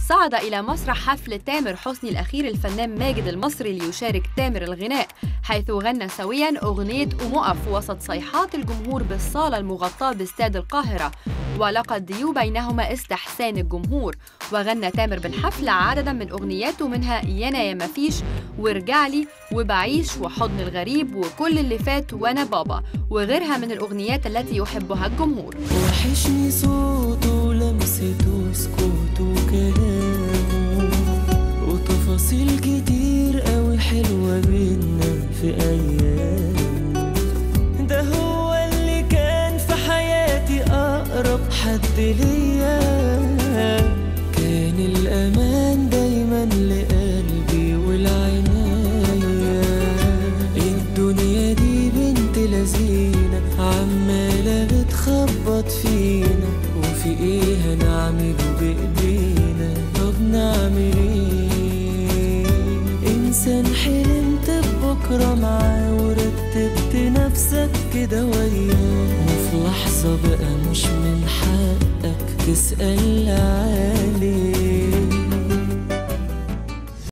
صعد إلى مسرح حفل تامر حسني الأخير الفنان ماجد المصري ليشارك تامر الغناء حيث غنى سويا أغنية أم أقف وسط صيحات الجمهور بالصالة المغطاة باستاد القاهرة ولقى الديو بينهما استحسان الجمهور وغنى تامر بالحفل عددا من أغنياته منها يانا يا مفيش وارجعلي وبعيش وحضن الغريب وكل اللي فات وانا بابا وغيرها من الأغنيات التي يحبها الجمهور وحشني صوته ولمسته وسكوته وكلامه وتفاصيل كتير قوي حلوة بينا في أيام ده هو اللي كان في حياتي أقرب حد ليا كان الأمان دايما لقلبي والعناية الدنيا دي بنت لذينة عمالة بتخبط فينا وفي ايه هنعمله بإيدينا طب نعمل ايه انسان حلمت ببكرة معاه ورتبت نفسك كده وياه وفي لحظة بقى مش من حقك تسأل عنه